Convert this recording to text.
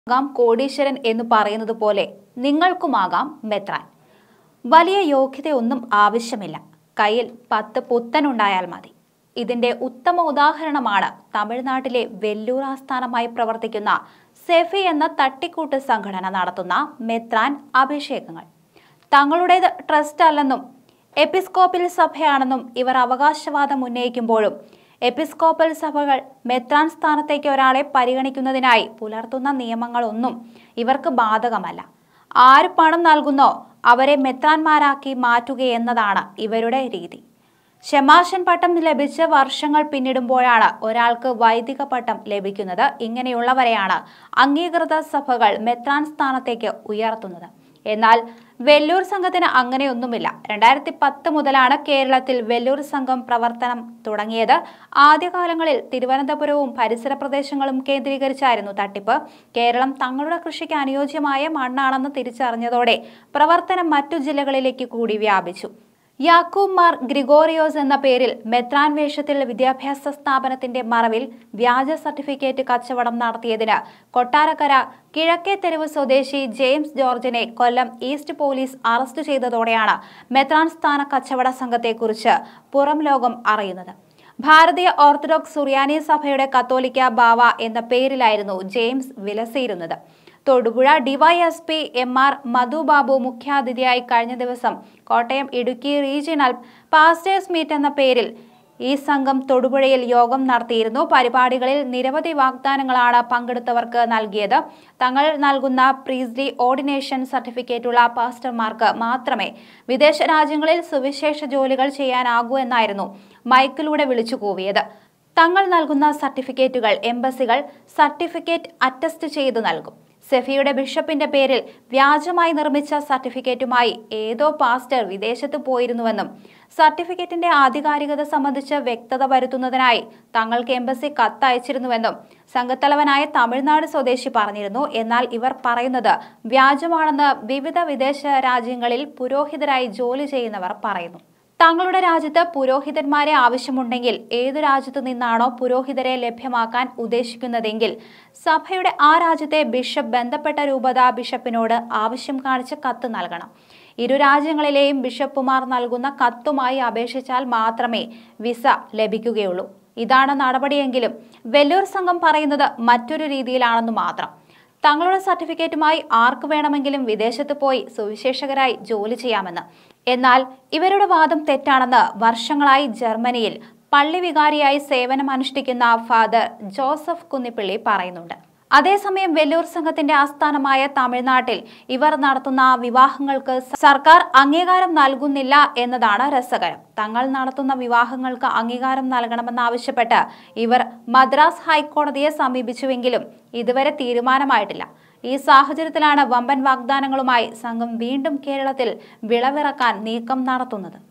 ആകാം കോടീശ്വരൻ എന്ന് പറയുന്നത് പോലെ നിങ്ങൾക്കുമാകാം മെത്രാൻ വലിയ യോഗ്യതയൊന്നും ആവശ്യമില്ല കയ്യിൽ പത്ത് പുത്തനുണ്ടായാൽ മതി ഇതിന്റെ ഉത്തമ ഉദാഹരണമാണ് തമിഴ്നാട്ടിലെ വെല്ലൂർ ആസ്ഥാനമായി പ്രവർത്തിക്കുന്ന സെഫി എന്ന തട്ടിക്കൂട്ട് സംഘടന നടത്തുന്ന മെത്രാൻ അഭിഷേകങ്ങൾ തങ്ങളുടേത് ട്രസ്റ്റ് അല്ലെന്നും എപ്പിസ്കോപ്പൽ സഭയാണെന്നും ഇവർ അവകാശവാദം ഉന്നയിക്കുമ്പോഴും എപ്പിസ്കോപ്പൽ സഭകൾ മെത്രാൻ സ്ഥാനത്തേക്ക് ഒരാളെ പരിഗണിക്കുന്നതിനായി പുലർത്തുന്ന നിയമങ്ങളൊന്നും ഇവർക്ക് ബാധകമല്ല ആര് പണം നൽകുന്നോ അവരെ മെത്രാന്മാരാക്കി മാറ്റുകയെന്നതാണ് ഇവരുടെ രീതി ഷെമാഷൻ പട്ടം ലഭിച്ച് വർഷങ്ങൾ പിന്നിടുമ്പോഴാണ് ഒരാൾക്ക് വൈദിക പട്ടം ലഭിക്കുന്നത് ഇങ്ങനെയുള്ളവരെയാണ് അംഗീകൃത സഭകൾ മെത്രാൻ സ്ഥാനത്തേക്ക് ഉയർത്തുന്നത് എന്നാൽ വെല്ലൂർ സംഘത്തിന് അങ്ങനെയൊന്നുമില്ല രണ്ടായിരത്തി പത്ത് മുതലാണ് കേരളത്തിൽ വെല്ലൂർ സംഘം പ്രവർത്തനം തുടങ്ങിയത് ആദ്യകാലങ്ങളിൽ തിരുവനന്തപുരവും പരിസര പ്രദേശങ്ങളും കേന്ദ്രീകരിച്ചായിരുന്നു തട്ടിപ്പ് കേരളം തങ്ങളുടെ കൃഷിക്ക് അനുയോജ്യമായ മണ്ണാണെന്ന് തിരിച്ചറിഞ്ഞതോടെ പ്രവർത്തനം മറ്റു ജില്ലകളിലേക്ക് കൂടി വ്യാപിച്ചു യാക്കൂബ് മാർ ഗ്രിഗോറിയോസ് എന്ന പേരിൽ മെത്രാൻ വേഷത്തിൽ വിദ്യാഭ്യാസ സ്ഥാപനത്തിന്റെ മറവിൽ വ്യാജ സർട്ടിഫിക്കറ്റ് കച്ചവടം നടത്തിയതിന് കൊട്ടാരക്കര കിഴക്കേ തെരുവ് സ്വദേശി ജെയിംസ് ജോർജിനെ കൊല്ലം ഈസ്റ്റ് പോലീസ് അറസ്റ്റ് ചെയ്തതോടെയാണ് മെത്രാൻ സ്ഥാന കച്ചവട സംഘത്തെക്കുറിച്ച് പുറം ലോകം അറിയുന്നത് ഭാരതീയ ഓർത്തഡോക്സ് സുറിയാനി സഭയുടെ കത്തോലിക്ക ബാവ എന്ന പേരിലായിരുന്നു ജെയിംസ് വിലസിയിരുന്നത് Thodupuzha DYSP M R Madhubabu മുഖ്യാതിഥിയായി കഴിഞ്ഞ ദിവസം Kottayam Idukki regional pastors meet എന്ന പേരിൽ ഈ സംഘം തൊടുപുഴയിൽ യോഗം നടത്തിയിരുന്നു പരിപാടികളിൽ നിരവധി വാഗ്ദാനങ്ങളാണ് പങ്കെടുത്തവർക്ക് നൽകിയത് തങ്ങൾ നൽകുന്ന പ്രീസ്ഡി ഓർഡിനേഷൻ സർട്ടിഫിക്കറ്റുള്ള പാസ്റ്റർമാർക്ക് മാത്രമേ വിദേശ രാജ്യങ്ങളിൽ സുവിശേഷ ജോലികൾ ചെയ്യാനാകൂ എന്നായിരുന്നു മൈക്കിലൂടെ വിളിച്ചു കൂവിയത് തങ്ങൾ നൽകുന്ന സർട്ടിഫിക്കറ്റുകൾ എംബസികൾ സർട്ടിഫിക്കറ്റ് അറ്റസ്റ്റ് ചെയ്തു നൽകും സെഫിയുടെ ബിഷപ്പിന്റെ പേരിൽ വ്യാജമായി നിർമ്മിച്ച സർട്ടിഫിക്കറ്റുമായി ഏതോ പാസ്റ്റർ വിദേശത്ത് പോയിരുന്നുവെന്നും സർട്ടിഫിക്കറ്റിന്റെ ആധികാരികത സംബന്ധിച്ച് വ്യക്തത വരുത്തുന്നതിനായി തങ്ങൾക്ക് എംബസി കത്തയച്ചിരുന്നുവെന്നും സംഘത്തലവനായ തമിഴ്നാട് സ്വദേശി പറഞ്ഞിരുന്നു എന്നാൽ ഇവർ പറയുന്നത് വ്യാജമാണെന്ന് വിവിധ വിദേശ രാജ്യങ്ങളിൽ പുരോഹിതരായി ജോലി ചെയ്യുന്നവർ പറയുന്നു തങ്ങളുടെ രാജ്യത്ത് പുരോഹിതന്മാരെ ആവശ്യമുണ്ടെങ്കിൽ ഏതു രാജ്യത്തു നിന്നാണോ പുരോഹിതരെ ലഭ്യമാക്കാൻ ഉദ്ദേശിക്കുന്നതെങ്കിൽ സഭയുടെ ആ രാജ്യത്തെ ബിഷപ്പ് ബന്ധപ്പെട്ട രൂപത ബിഷപ്പിനോട് ആവശ്യം കാണിച്ച് കത്ത് നൽകണം ഇരു രാജ്യങ്ങളിലെയും ബിഷപ്പുമാർ നൽകുന്ന കത്തുമായി അപേക്ഷിച്ചാൽ മാത്രമേ വിസ ലഭിക്കുകയുള്ളൂ ഇതാണ് നടപടിയെങ്കിലും വെല്ലൂർ സംഘം പറയുന്നത് മറ്റൊരു രീതിയിലാണെന്നു മാത്രം തങ്ങളുടെ സർട്ടിഫിക്കറ്റുമായി ആർക്ക് വേണമെങ്കിലും വിദേശത്ത് പോയി സുവിശേഷകരായി ജോലി ചെയ്യാമെന്ന് എന്നാൽ ഇവരുടെ വാദം തെറ്റാണെന്ന് വർഷങ്ങളായി ജർമ്മനിയിൽ പള്ളി വികാരിയായി സേവനം അനുഷ്ഠിക്കുന്ന ഫാദർ ജോസഫ് കുന്നിപ്പിള്ളി പറയുന്നുണ്ട് അതേസമയം വെല്ലൂർ സംഘത്തിന്റെ ആസ്ഥാനമായ തമിഴ്നാട്ടിൽ ഇവർ നടത്തുന്ന വിവാഹങ്ങൾക്ക് സർക്കാർ അംഗീകാരം നൽകുന്നില്ല എന്നതാണ് രസകരം തങ്ങൾ നടത്തുന്ന വിവാഹങ്ങൾക്ക് അംഗീകാരം നൽകണമെന്നാവശ്യപ്പെട്ട് ഇവർ മദ്രാസ് ഹൈക്കോടതിയെ സമീപിച്ചുവെങ്കിലും ഇതുവരെ തീരുമാനമായിട്ടില്ല ഈ സാഹചര്യത്തിലാണ് വമ്പൻ വാഗ്ദാനങ്ങളുമായി സംഘം വീണ്ടും കേരളത്തിൽ വിളവിറക്കാൻ നീക്കം നടത്തുന്നത്